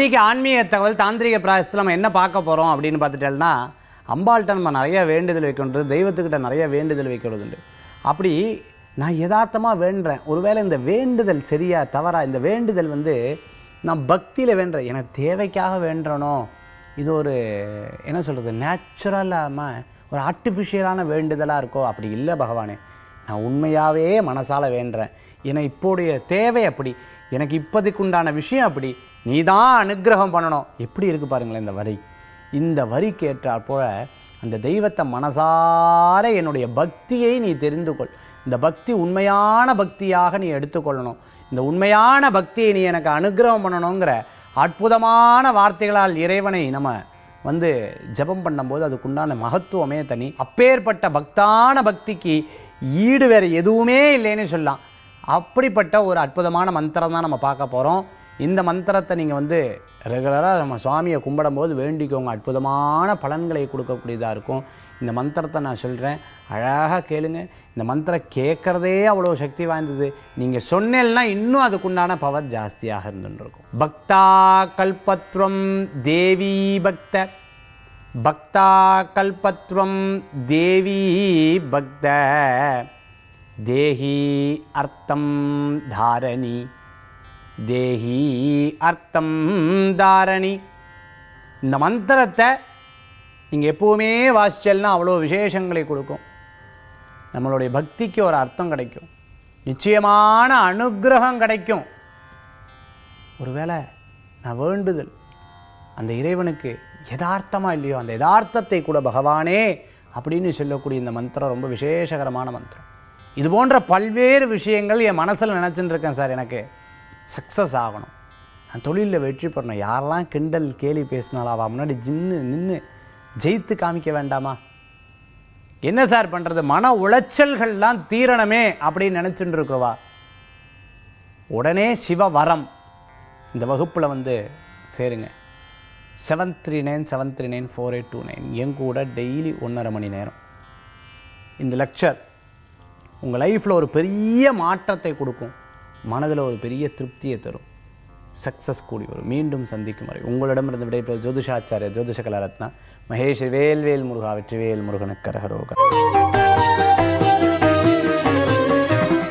இன்னைக்கு ஆன்மீக தகவல் தாந்திரிக பிராயசத்தில் நம்ம என்ன பார்க்க போகிறோம் அப்படின்னு பார்த்துட்டோம்னா அம்பாள்கிட்ட நம்ம நிறைய வேண்டுதல் வைக்கின்றது தெய்வத்துக்கிட்ட நிறைய வேண்டுதல் வைக்கிறது உண்டு அப்படி நான் யதார்த்தமாக வேண்டுறேன் ஒருவேளை இந்த வேண்டுதல் சரியா தவறா இந்த வேண்டுதல் வந்து நான் பக்தியில் வேண்டுறேன் எனக்கு தேவைக்காக வேண்டுறனோ இது ஒரு என்ன சொல்கிறது நேச்சுரலாக ஒரு ஆர்டிஃபிஷியலான வேண்டுதலாக இருக்கோ அப்படி இல்லை பகவானே நான் உண்மையாகவே மனசால் வேண்டுறேன் ஏன்னா இப்போடைய தேவை அப்படி எனக்கு இப்போதைக்கு உண்டான விஷயம் அப்படி நீ தான் அனுக்கிரகம் பண்ணணும் எப்படி இருக்குது பாருங்களேன் இந்த வரி இந்த வரிக்கு ஏற்றாற் போல அந்த தெய்வத்தை மனசார என்னுடைய பக்தியை நீ தெரிந்து கொள் இந்த பக்தி உண்மையான பக்தியாக நீ எடுத்துக்கொள்ளணும் இந்த உண்மையான பக்தியை நீ எனக்கு அனுக்கிரகம் பண்ணணுங்கிற அற்புதமான வார்த்தைகளால் இறைவனை நம்ம வந்து ஜெபம் பண்ணும்போது அதுக்குண்டான மகத்துவமே தனி அப்பேற்பட்ட பக்தான பக்திக்கு ஈடு வேறு எதுவுமே இல்லைன்னு சொல்லலாம் அப்படிப்பட்ட ஒரு அற்புதமான மந்திரம் தான் நம்ம பார்க்க போகிறோம் இந்த மந்திரத்தை நீங்கள் வந்து ரெகுலராக நம்ம சுவாமியை கும்பிடும்போது வேண்டிக்கோங்க அற்புதமான பலன்களை கொடுக்கக்கூடியதாக இருக்கும் இந்த மந்திரத்தை நான் சொல்கிறேன் அழகாக கேளுங்க இந்த மந்திரம் கேட்குறதே அவ்வளோ சக்தி வாய்ந்தது நீங்கள் சொன்னேன்னா இன்னும் அதுக்குண்டான பவர் ஜாஸ்தியாக இருந்துருக்கும் பக்தா கல்பத்வம் தேவி பக்த பக்தா கல்பத்வம் தேவி பக்த தேஹி அர்த்தம் தாரணி தேஹி அர்த்தம் தாரணி இந்த மந்திரத்தை நீங்கள் எப்போவுமே வாசிச்சல்னா அவ்வளோ விசேஷங்களை கொடுக்கும் நம்மளுடைய பக்திக்கு ஒரு அர்த்தம் கிடைக்கும் நிச்சயமான அனுக்கிரகம் கிடைக்கும் ஒருவேளை நான் வேண்டுதல் அந்த இறைவனுக்கு யதார்த்தமாக இல்லையோ அந்த யதார்த்தத்தை கூட பகவானே அப்படின்னு சொல்லக்கூடிய இந்த மந்திரம் ரொம்ப விசேஷகரமான மந்திரம் இது போன்ற பல்வேறு விஷயங்கள் என் மனசில் நினச்சிட்டு இருக்கேன் சார் எனக்கு சக்ஸஸ் ஆகணும் நான் தொழிலில் வெற்றி பெறணும் யாரெல்லாம் கிண்டல் கேலி பேசினாலும் அவள் முன்னாடி ஜின்னு நின்று ஜெயித்து காமிக்க வேண்டாமா என்ன சார் பண்ணுறது மன உளைச்சல்கள்லாம் தீரணுமே அப்படின்னு நினச்சிட்டு இருக்கிறவா உடனே சிவவரம் இந்த வகுப்பில் வந்து சேருங்க seven three nine seven three nine four eight two nine என் கூட டெய்லி ஒன்றரை மணி நேரம் இந்த லெக்சர் உங்கள் லைஃப்பில் ஒரு பெரிய மாற்றத்தை கொடுக்கும் மனதில் ஒரு பெரிய திருப்தியை தரும் சக்ஸஸ் கூடி வரும் மீண்டும் சந்திக்கும் வரை உங்களிடமிருந்து விடைபெறும் ஜோதிஷாச்சாரிய ஜோதிஷ கலாரத்னா மகேஷ் வேல்வேல் முருகா வெற்றிவேல் முருகனுக்கு கரகரோகர்